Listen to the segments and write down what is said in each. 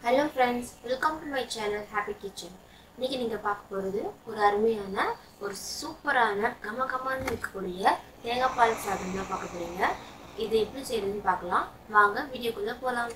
Hello friends welcome to my channel happy kitchen இன்னைக்கு நீங்கள் பார்க்க போகிறது ஒரு அருமையான ஒரு சூப்பரான கம கமான்னு இருக்கக்கூடிய தேங்காய் பால் சாதம் தான் பார்க்க போறீங்க இது எப்படி செய்யறதுன்னு பார்க்கலாம் வாங்க வீடியோக்குள்ளே போகலாம்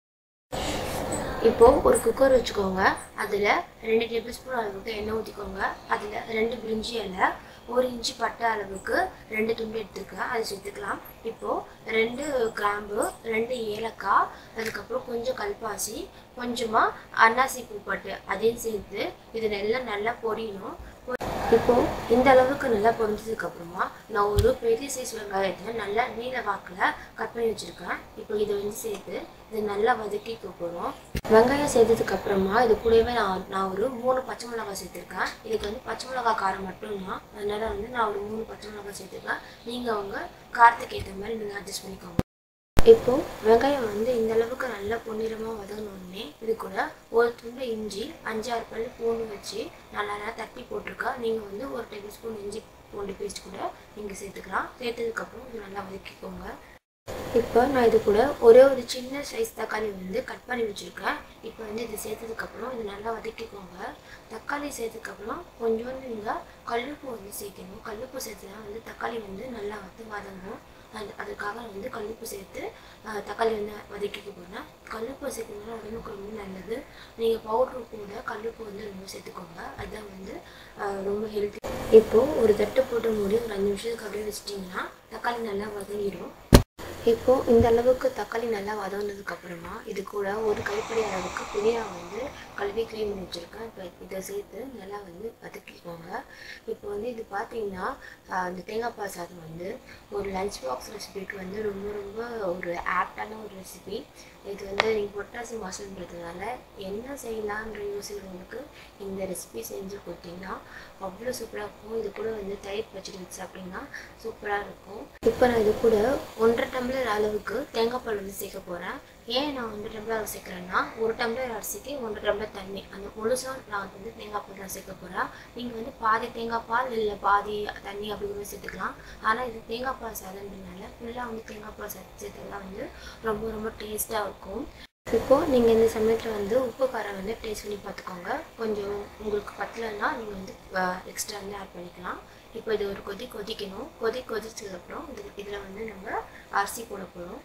இப்போ ஒரு குக்கர் வச்சுக்கோங்க அதில் ரெண்டு டேபிள் ஸ்பூன் அளவுக்கு எண்ணெய் ஊற்றிக்கோங்க அதில் ரெண்டு பிரிஞ்சி இலை ஒரு இன்ச்சு பட்டை அளவுக்கு ரெண்டு துண்டு எடுத்துக்கலாம் அதை சேர்த்துக்கலாம் இப்போது ரெண்டு கிராம்பு ரெண்டு ஏலக்காய் அதுக்கப்புறம் கொஞ்சம் கல்பாசி கொஞ்சமாக அன்னாசி பூ பட்டு அதையும் சேர்த்து இது நல்லா நல்லா பொரியணும் இப்போ இந்த அளவுக்கு நல்லா பொரிஞ்சதுக்கு அப்புறமா நான் ஒரு பெரிய சைஸ் வெங்காயத்தை நல்லா நீல வாக்கில் கட் பண்ணி வச்சுருக்கேன் இப்போ இதை வந்து சேர்த்து இதை நல்லா வதக்கிக்க போகிறோம் வெங்காயம் சேர்த்ததுக்கு அப்புறமா இது கூடவே நான் நான் ஒரு மூணு பச்சை மிளகாய் சேர்த்துருக்கேன் இதுக்கு வந்து பச்சை மிளகாய் காரம் மட்டும்தான் அதனால வந்து நான் ஒரு மூணு பச்சை மிளகாய் சேர்த்துருக்கேன் நீங்கள் அவங்க காரத்துக்கு ஏற்ற மாதிரி நீங்கள் அட்ஜஸ்ட் பண்ணிக்கோங்க இப்போ வெங்காயம் வந்து இந்த அளவுக்கு நல்லா பொன்னிறமாக வதங்கினோடனே இது கூட ஒரு துண்டு இஞ்சி அஞ்சாறு பல் பூண்டு வச்சு நல்லா நல்லா தட்டி போட்டிருக்கா நீங்கள் வந்து ஒரு டேபிள் ஸ்பூன் இஞ்சி பூண்டு பேஸ்ட் கூட நீங்கள் சேர்த்துக்கலாம் சேர்த்ததுக்கப்புறம் இது நல்லா வதக்கிக்கோங்க இப்போ நான் இது கூட ஒரே ஒரு சின்ன சைஸ் தக்காளி வந்து கட் பண்ணி வச்சுருக்கேன் இப்போ வந்து இது சேர்த்ததுக்கப்புறம் இது நல்லா வதக்கிக்கோங்க தக்காளி சேர்த்ததுக்கப்புறம் கொஞ்சோண்டு நீங்கள் கல்லுப்பு வந்து சேர்க்கணும் கல்லுப்பு சேர்த்துனா வந்து தக்காளி வந்து நல்லா வந்து வதங்கும் அது அதுக்காக வந்து கல்லுப்பு சேர்த்து ஆஹ், தக்காளி வந்து வதக்கிக்க போகிறேன் கல்லுப்பு சேர்க்கறதுனால உடம்புக்கு ரொம்ப நல்லது நீங்கள் பவுட்ரு கூட கல்லுப்பு வந்து ரொம்ப சேர்த்துக்கோங்க அதுதான் வந்து ஆஹ், ரொம்ப ஹெல்த்தி இப்போது ஒரு தட்டு போட்டு மூடி ஒரு அஞ்சு நிமிஷத்துக்கு அப்படியே வச்சிட்டிங்கன்னா தக்காளி நல்லா வதங்கிடும் இப்போ இந்த அளவுக்கு தக்காளி நல்லா வதங்கினதுக்கு அப்புறமா இது கூட ஒரு கைப்பிடி அளவுக்கு புதினா வந்து கழுவி க்ளீன் பண்ணி வச்சுருக்கேன் இப்போ இதை சேர்த்து நல்லா வந்து வதக்கிக்கோங்க இப்போ வந்து இது பார்த்தீங்கன்னா ஆஹ், இந்த தேங்காய் பால் சாதம் வந்து ஒரு லஞ்ச் பாக்ஸ் ரெசிபிக்கு வந்து ரொம்ப ரொம்ப ஒரு ஆப்டான ஒரு ரெசிபி இது வந்து நீங்கள் பொட்டாசி மாசம்ன்றதுனால என்ன செய்யலான்ற யோசிக்கிறவங்களுக்கு இந்த ரெசிபி செஞ்சு கொடுத்தீங்கன்னா அவ்வளோ சூப்பராக இருக்கும் இது கூட வந்து தயிர் பச்சடி வச்சு சாப்பிட்டீங்கன்னா சூப்பராக இருக்கும் இப்போ நான் இது கூட ஒன்றரை டம்ளர் அளவுக்கு தேங்காய் பால் வந்து சேர்க்க போகிறேன் ஏன் நான் ஒன்றரை டம்ளர் அளவு சேர்க்குறேன்னா ஒரு டம்ளர் அரிசிக்கு ஒன்றரை டம்ளர் தண்ணி அந்த முழுசாக நான் வந்து தேங்காய் பால் தான் சேர்க்க போகிறேன் நீங்கள் வந்து பாதி தேங்காய் பால் இல்லை பாதி தண்ணி அப்படி கூட சேர்த்துக்கலாம் ஆனால் இது தேங்காய் பால் சாதம்ன்றதுனால ஃபுல்லாக வந்து தேங்காய் பால் சேர்த்து சேர்த்ததுலாம் வந்து ரொம்ப ரொம்ப டேஸ்ட்டாக இருக்கும் இப்போது நீங்கள் இந்த சமயத்தில் வந்து உப்பு காரம் வந்து டேஸ்ட் பண்ணி பார்த்துக்கோங்க கொஞ்சம் உங்களுக்கு பத்தலைன்னா நீங்கள் வந்து எக்ஸ்ட்ரா வந்து ஆட் பண்ணிக்கலாம் இப்போ இது ஒரு கொதி கொதிக்கணும் கொதி கொதிச்சதுக்கப்புறம் இது இதில் வந்து நம்ம அரிசி போட போகிறோம்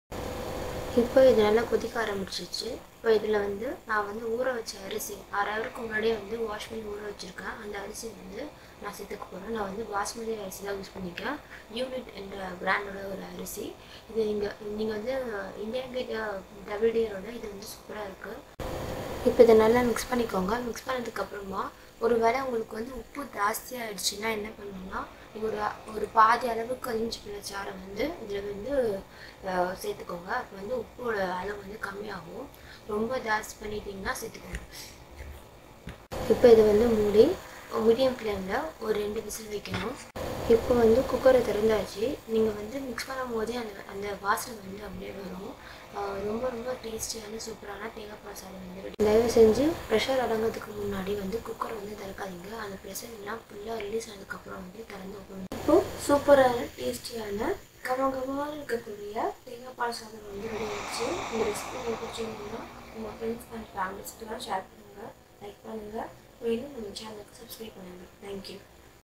இப்போ இது நல்லா கொதிக்க ஆரம்பிச்சிச்சு இப்போ இதில் வந்து நான் வந்து ஊற வச்ச அரிசி அரை ஹவருக்கு முன்னாடியே வந்து வாஷ் பண்ணி ஊற வச்சுருக்கேன் அந்த அரிசி வந்து நான் சேர்த்துக்க போகிறேன் நான் வந்து பாஸ்மதி அரிசி தான் யூஸ் பண்ணியிருக்கேன் யூனிட் என்ற பிராண்டோட ஒரு அரிசி இது நீங்கள் நீங்கள் வந்து இந்தியன் கேட் டபிள்யூடியரோட இது வந்து சூப்பராக இருக்குது இப்போ இதை நல்லா மிக்ஸ் பண்ணிக்கோங்க மிக்ஸ் பண்ணதுக்கப்புறமா ஒரு வேளை உங்களுக்கு வந்து உப்பு ஜாஸ்தி ஆயிடுச்சுன்னா என்ன பண்ணணும்னா நீங்கள் ஒரு ஒரு பாதி அளவுக்கு இஞ்சி பிள்ளைச்சாரை வந்து இதில் வந்து அஹ், சேர்த்துக்கோங்க அப்போ வந்து உப்போட அளவு வந்து கம்மியாகும் ரொம்ப ஜாஸ்தி பண்ணிட்டீங்கன்னா சேர்த்துக்கோங்க இப்போ இதை வந்து மூடி மீடியம் ஃப்ளேமில் ஒரு ரெண்டு விசில் வைக்கணும் இப்போ வந்து குக்கரை திறந்தாச்சு நீங்கள் வந்து மிக்ஸ் பண்ணும் போதே அந்த அந்த வாசனை வந்து அப்படியே வரும் ஆஹ் ரொம்ப ரொம்ப டேஸ்டியான சூப்பரான தேங்காய் பால் சாதம் வந்து ready. தயவு செஞ்சு ப்ரெஷர் அடங்கிறதுக்கு முன்னாடி வந்து குக்கரை வந்து திறக்காதீங்க அந்த ப்ரெஷர் எல்லாம் ஃபுல்லாக ரிலீஸ் ஆனதுக்கப்புறம் வந்து திறந்து வைக்கணும் இப்போ சூப்பரான டேஸ்டியான கம கமமாக இருக்கக்கூடிய தேங்காய் பால் சாதம் வந்து ரெடி ஆயிடுச்சு இந்த ரெசிபி உங்களுக்கு பிடிச்சிருந்தீங்கன்னா உங்கள் ஃப்ரெண்ட்ஸ் அண்ட் ஃபேமிலிஸ்க்குலாம் ஷேர் பண்ணுங்கள் லைக் பண்ணுங்கள் மேலும் நம்ம சேனலுக்கு சப்ஸ்கிரைப் பண்ணுங்கள் தேங்க்யூ